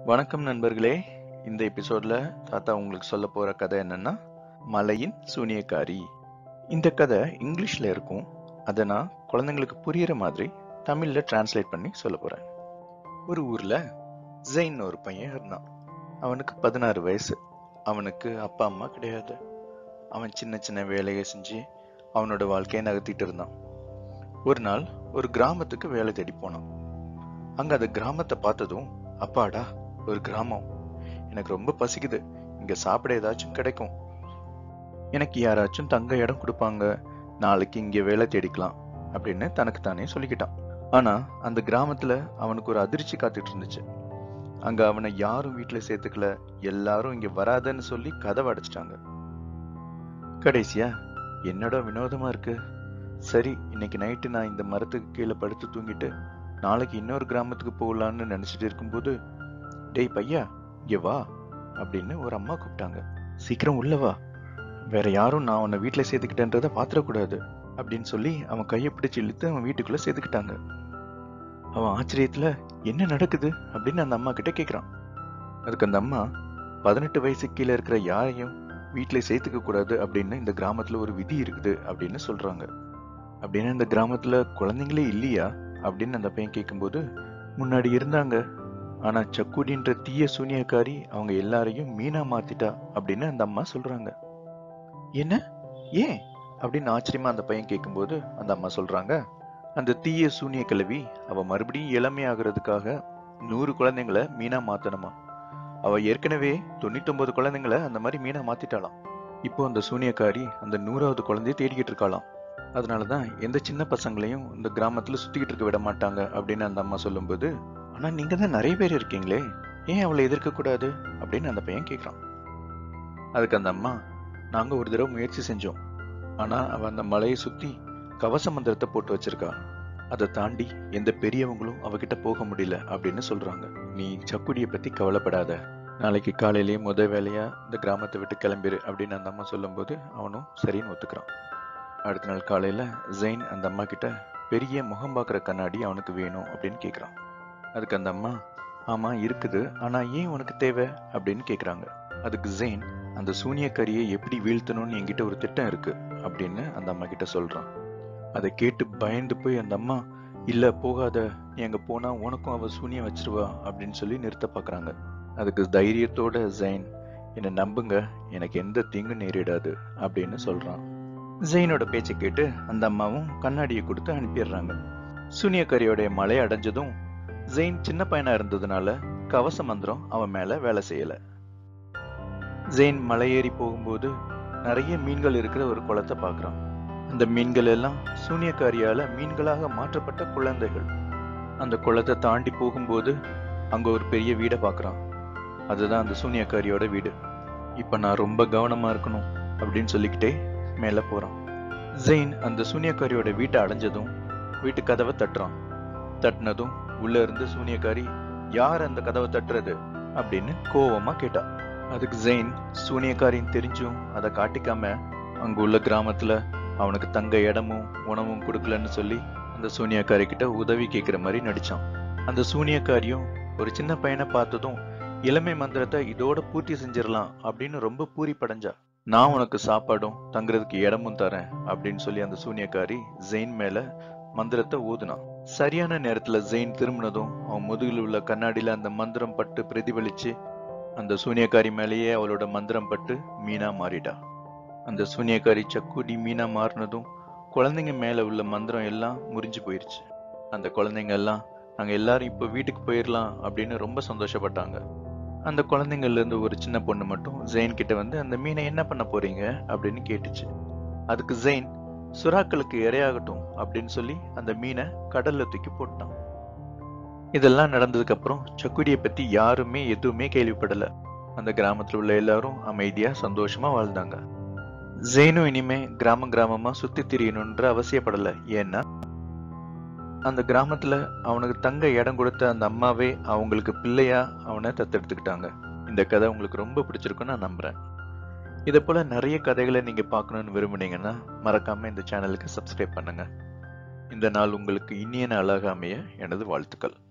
வணக்கம் நண்பர்களே இந்த எபிசோட்ல தாத்தா உங்களுக்கு சொல்ல போற கதை என்னன்னா மலையின் சூனியக்காரி இந்த கதை இங்கிலீஷ்ல இருக்கும் அதை நான் குழந்தைங்களுக்கு புரியுற மாதிரி தமிழ்ல டிரான்ஸ்லேட் பண்ணி சொல்ல போறேன் ஒரு ஊர்ல ஜெயின் ஒரு பையன் இருந்தான் அவனுக்கு பதினாறு வயசு அவனுக்கு அப்பா அம்மா கிடையாது அவன் சின்ன சின்ன வேலையை செஞ்சு அவனோட வாழ்க்கையை நகர்த்திட்டு இருந்தான் ஒரு நாள் ஒரு கிராமத்துக்கு வேலை தேடி போனான் அங்க அந்த கிராமத்தை பார்த்ததும் அப்பாடா ஒரு கிராமம் எனக்கு ரொம்ப பசிக்குது இங்க சாப்பிட ஏதாச்சும் கிடைக்கும் எனக்கு யாராச்சும் தங்க இடம் கொடுப்பாங்க நாளைக்கு இங்க வேலை தேடிக்கலாம் அப்படின்னு தனக்கு தானே சொல்லிக்கிட்டான் ஆனா அந்த கிராமத்துல அவனுக்கு ஒரு அதிர்ச்சி காத்துட்டு இருந்துச்சு அங்க அவனை யாரும் வீட்டுல சேர்த்துக்கல எல்லாரும் இங்க வராதன்னு சொல்லி கதவை அடைச்சிட்டாங்க கடைசியா என்னடா வினோதமா இருக்கு சரி இன்னைக்கு நைட்டு நான் இந்த மரத்துக்கு கீழே படுத்து தூங்கிட்டு நாளைக்கு இன்னொரு கிராமத்துக்கு போகலான்னு நினைச்சிட்டு இருக்கும்போது டேய் பையா இங்க வா அப்படின்னு ஒரு அம்மா கூப்பிட்டாங்க சீக்கிரம் உள்ள வா வேற யாரும் நான் உன்னை வீட்டுல சேர்த்துக்கிட்டேன்றத பாத்திரக்கூடாது அப்படின்னு சொல்லி அவன் கையை பிடிச்சு இழுத்து அவன் வீட்டுக்குள்ள சேர்த்துக்கிட்டாங்க அவன் ஆச்சரியத்துல என்ன நடக்குது அப்படின்னு அந்த அம்மா கிட்ட கேக்குறான் அதுக்கு அந்த அம்மா பதினெட்டு வயசு கீழே இருக்கிற யாரையும் வீட்டுல சேர்த்துக்க கூடாது அப்படின்னு இந்த கிராமத்துல ஒரு விதி இருக்குது அப்படின்னு சொல்றாங்க அப்படின்னு இந்த கிராமத்துல குழந்தைங்களே இல்லையா அப்படின்னு அந்த பையன் கேட்கும்போது முன்னாடி இருந்தாங்க ஆனா சக்குடின்ற தீய சூனியக்காரி அவங்க எல்லாரையும் மீனா மாத்திட்டா அப்படின்னு அந்த அம்மா சொல்றாங்க என்ன ஏன் அப்படின்னு ஆச்சரியமா அந்த பையன் கேட்கும்போது அந்த அம்மா சொல்றாங்க அந்த தீய சூனிய கிழவி அவ மறுபடியும் இளமையாகிறதுக்காக நூறு குழந்தைங்களை மீனா மாத்தணுமா அவ ஏற்கனவே தொண்ணூத்தொன்பது குழந்தைங்களை அந்த மாதிரி மீனா மாத்திட்டாளாம் இப்போ அந்த சூனியக்காரி அந்த நூறாவது குழந்தைய தேடிக்கிட்டு இருக்காளாம் அதனாலதான் எந்த சின்ன பசங்களையும் இந்த கிராமத்துல சுத்திக்கிட்டு இருக்க விட மாட்டாங்க அப்படின்னு அந்த அம்மா சொல்லும்போது ஆனா நீங்க தான் நிறைய பேர் இருக்கீங்களே ஏன் அவளை எதிர்க்க கூடாது அப்படின்னு அந்த பையன் கேக்குறான் அதுக்கு அந்த அம்மா நாங்க ஒரு தடவை முயற்சி செஞ்சோம் ஆனா அவ அந்த மலையை சுத்தி கவச மந்திரத்தை போட்டு வச்சிருக்கா அதை தாண்டி எந்த பெரியவங்களும் அவகிட்ட போக முடியல அப்படின்னு சொல்றாங்க நீ சக்குடியை பத்தி கவலைப்படாத நாளைக்கு காலையிலேயே முத வேலையா இந்த கிராமத்தை விட்டு கிளம்பிரு அப்படின்னு அந்த அம்மா சொல்லும்போது அவனும் சரின்னு ஒத்துக்கிறான் அடுத்த நாள் காலையில ஜெயின் அந்த அம்மா கிட்ட பெரிய முகம் பார்க்குற கண்ணாடி அவனுக்கு வேணும் அப்படின்னு கேக்குறான் அதுக்கு அந்த அம்மா ஆமா இருக்குது ஆனா ஏன் உனக்கு தேவை அப்படின்னு கேக்குறாங்க அதுக்கு ஜெயின் அந்த சூனியக்கரியை எப்படி வீழ்த்தணும்னு என்கிட்ட ஒரு திட்டம் இருக்கு அப்படின்னு அந்த அம்மா கிட்ட சொல்றான் அதை கேட்டு பயந்து போய் அந்த அம்மா இல்ல போகாத நீ அங்க போனா உனக்கும் அவ சூனியம் வச்சிருவா அப்படின்னு சொல்லி நிறுத்த பாக்குறாங்க அதுக்கு தைரியத்தோட ஜெயின் என்னை நம்புங்க எனக்கு எந்த தீங்கும் நேரிடாது அப்படின்னு சொல்றான் ஜெயினோட பேச்சை கேட்டு அந்த அம்மாவும் கண்ணாடியை கொடுத்து அனுப்பிடுறாங்க சூனியக்கரியோடைய மலை அடைஞ்சதும் ஜெயின் சின்ன பையனா இருந்ததுனால கவச மந்திரம் அவன் மேல வேலை செய்யல ஜெயின் மலையேறி போகும்போது நிறைய மீன்கள் இருக்கிற ஒரு குளத்தை பார்க்கறான் அந்த மீன்கள் எல்லாம் சூனியக்காரியால மீன்களாக மாற்றப்பட்ட குழந்தைகள் அந்த குளத்தை தாண்டி போகும்போது அங்க ஒரு பெரிய வீடை பார்க்கறான் அதுதான் அந்த சூனியக்காரியோட வீடு இப்ப நான் ரொம்ப கவனமா இருக்கணும் அப்படின்னு சொல்லிக்கிட்டே மேல போறான் ஜெயின் அந்த சூனியக்காரியோட வீட்டை அடைஞ்சதும் வீட்டு கதவை தட்டுறான் தட்டினதும் உள்ள இருந்து சூனியக்காரி யார் அந்த கதவை தட்டுறது அப்படின்னு கோவமா கேட்டா அதுக்கு ஜெயின் சூனியக்காரின்னு தெரிஞ்சும் அதை காட்டிக்காம அங்க உள்ள கிராமத்துல அவனுக்கு தங்க இடமும் உணவும் கொடுக்கலன்னு சொல்லி அந்த சூனியக்காரி கிட்ட உதவி கேட்கிற மாதிரி நடிச்சான் அந்த சூனியக்காரியும் ஒரு சின்ன பையனை பார்த்ததும் இளமை மந்திரத்தை இதோட பூர்த்தி செஞ்சிடலாம் அப்படின்னு ரொம்ப பூரி படைஞ்சா நான் உனக்கு சாப்பாடும் தங்குறதுக்கு இடமும் தரேன் அப்படின்னு சொல்லி அந்த சூனியக்காரி ஜெயின் மேல மந்திரத்தை ஊதுனான் சரியான நேரத்துல ஜெயின் திரும்பினதும் அவன் முதுகில் உள்ள கண்ணாடியில அந்த மந்திரம் பட்டு பிரதிபலிச்சு அந்த சூனியக்காரி மேலேயே அவளோட மந்திரம் பட்டு மீனா மாறிட்டா அந்த சூனியக்காரி சக்குடி மீனா மாறினதும் குழந்தைங்க மேல உள்ள மந்திரம் எல்லாம் முறிஞ்சு போயிருச்சு அந்த குழந்தைங்க எல்லாம் நாங்க எல்லாரும் இப்போ வீட்டுக்கு போயிடலாம் அப்படின்னு ரொம்ப சந்தோஷப்பட்டாங்க அந்த குழந்தைங்கள்ல இருந்து ஒரு சின்ன பொண்ணு மட்டும் ஜெயின் கிட்ட வந்து அந்த மீனை என்ன பண்ண போறீங்க அப்படின்னு கேட்டுச்சு அதுக்கு ஜெயின் சுறாக்களுக்கு இரையாகட்டும் அப்படின்னு சொல்லி அந்த மீனை கடல்ல தூக்கி போட்டான் இதெல்லாம் நடந்ததுக்கு அப்புறம் சக்குடியை பத்தி யாருமே எதுவுமே கேள்விப்படல அந்த கிராமத்துல உள்ள எல்லாரும் அமைதியா சந்தோஷமா வாழ்ந்தாங்க ஜெயினும் இனிமே கிராமம் கிராமமா சுத்தி திரியணும்ன்ற அவசியப்படல ஏன்னா அந்த கிராமத்துல அவனுக்கு தங்க இடம் கொடுத்த அந்த அம்மாவே அவங்களுக்கு பிள்ளையா அவனை தத்தெடுத்துக்கிட்டாங்க இந்த கதை உங்களுக்கு ரொம்ப பிடிச்சிருக்குன்னு நான் நம்புறேன் இதை போல நிறைய கதைகளை நீங்க பார்க்கணும்னு விரும்புனீங்கன்னா மறக்காம இந்த சேனலுக்கு சப்ஸ்கிரைப் பண்ணுங்க இந்த நாள் உங்களுக்கு இனிய நாளாக அமைய எனது வாழ்த்துக்கள்